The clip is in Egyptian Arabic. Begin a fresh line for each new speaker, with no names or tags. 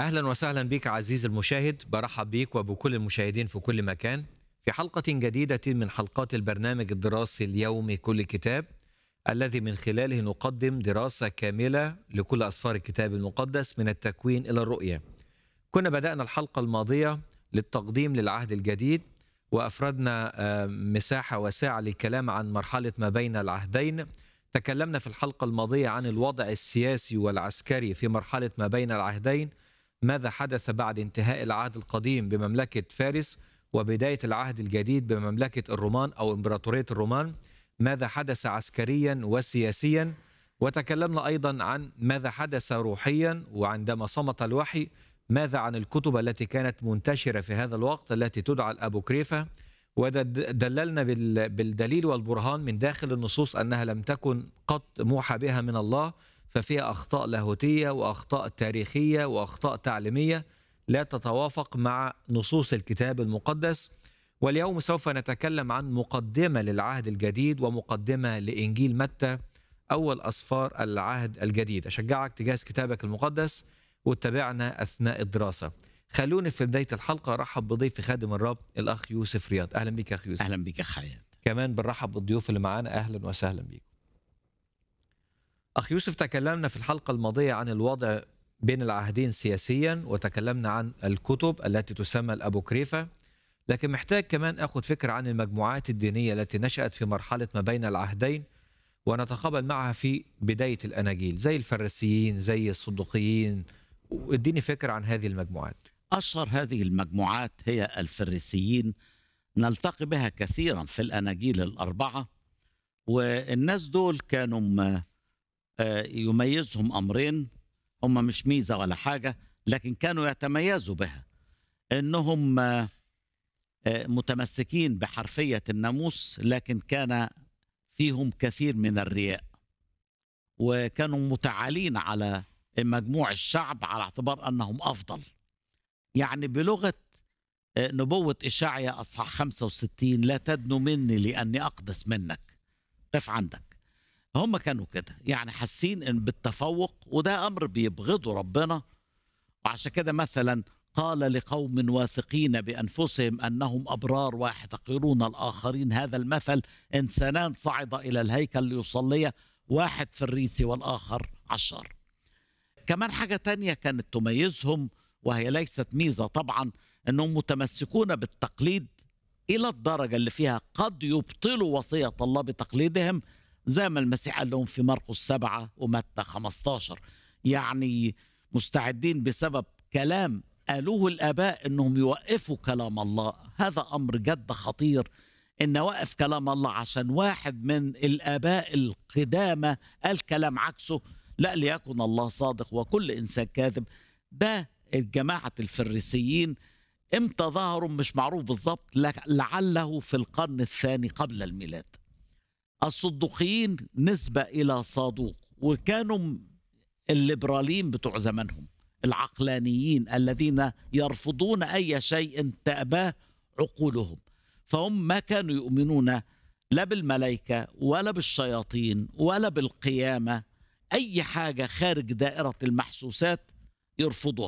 اهلا وسهلا بك عزيزي المشاهد برحب بك وبكل المشاهدين في كل مكان في حلقه جديده من حلقات البرنامج الدراسي اليومي كل كتاب الذي من خلاله نقدم دراسه كامله لكل اسفار الكتاب المقدس من التكوين الى الرؤيه. كنا بدانا الحلقه الماضيه للتقديم للعهد الجديد وافردنا آه، مساحه واسعه للكلام عن مرحله ما بين العهدين. تكلمنا في الحلقه الماضيه عن الوضع السياسي والعسكري في مرحله ما بين العهدين ماذا حدث بعد انتهاء العهد القديم بمملكة فارس وبداية العهد الجديد بمملكة الرومان أو إمبراطورية الرومان ماذا حدث عسكريا وسياسيا وتكلمنا أيضا عن ماذا حدث روحيا وعندما صمت الوحي ماذا عن الكتب التي كانت منتشرة في هذا الوقت التي تدعى الأبوكريفة ودللنا بال- بالدليل والبرهان من داخل النصوص أنها لم تكن قط موحى بها من الله ففيها أخطاء لاهوتية وأخطاء تاريخية وأخطاء تعليمية لا تتوافق مع نصوص الكتاب المقدس واليوم سوف نتكلم عن مقدمة للعهد الجديد ومقدمة لإنجيل متى أول أسفار العهد الجديد أشجعك تجهز كتابك المقدس وتتابعنا أثناء الدراسة خلوني في بداية الحلقة أرحب بضيف خادم الرب الأخ يوسف رياض أهلا بك يا أخ يوسف
اهلا بك يا خالد
كمان بنرحب بالضيوف اللي معانا اهلا وسهلا بيكم. اخ يوسف تكلمنا في الحلقه الماضيه عن الوضع بين العهدين سياسيا وتكلمنا عن الكتب التي تسمى الابوكريفه لكن محتاج كمان اخذ فكره عن المجموعات الدينيه التي نشات في مرحله ما بين العهدين ونتقابل معها في بدايه الاناجيل زي الفريسيين زي الصدوقيين واديني فكره عن هذه المجموعات.
اشهر هذه المجموعات هي الفريسيين نلتقي بها كثيرا في الاناجيل الاربعه والناس دول كانوا م- آه، يميزهم امرين هم مش ميزه ولا حاجه لكن كانوا يتميزوا بها انهم آه، آه، متمسكين بحرفيه الناموس لكن كان فيهم كثير من الرياء وكانوا متعالين على مجموع الشعب على اعتبار انهم افضل يعني بلغه آه، نبوه اشعيا اصحاح 65 لا تدنو مني لاني اقدس منك قف عندك هم كانوا كده يعني حاسين ان بالتفوق وده امر بيبغضه ربنا وعشان كده مثلا قال لقوم واثقين بانفسهم انهم ابرار ويحتقرون الاخرين هذا المثل انسانان صعد الى الهيكل ليصليا واحد فريسي والاخر عشار كمان حاجه تانية كانت تميزهم وهي ليست ميزه طبعا انهم متمسكون بالتقليد الى الدرجه اللي فيها قد يبطلوا وصيه الله بتقليدهم زي ما المسيح قال لهم في مرقس سبعة ومتى 15 يعني مستعدين بسبب كلام قالوه الآباء إنهم يوقفوا كلام الله هذا أمر جد خطير إن وقف كلام الله عشان واحد من الآباء القدامى قال كلام عكسه لا ليكن الله صادق وكل إنسان كاذب ده الجماعة الفريسيين امتى ظهروا مش معروف بالظبط لك- لعله في القرن الثاني قبل الميلاد الصدوقيين نسبة إلى صادوق وكانوا الليبراليين بتوع زمانهم العقلانيين الذين يرفضون أي شيء تأباه عقولهم فهم ما كانوا يؤمنون لا بالملائكة ولا بالشياطين ولا بالقيامة أي حاجة خارج دائرة المحسوسات يرفضوها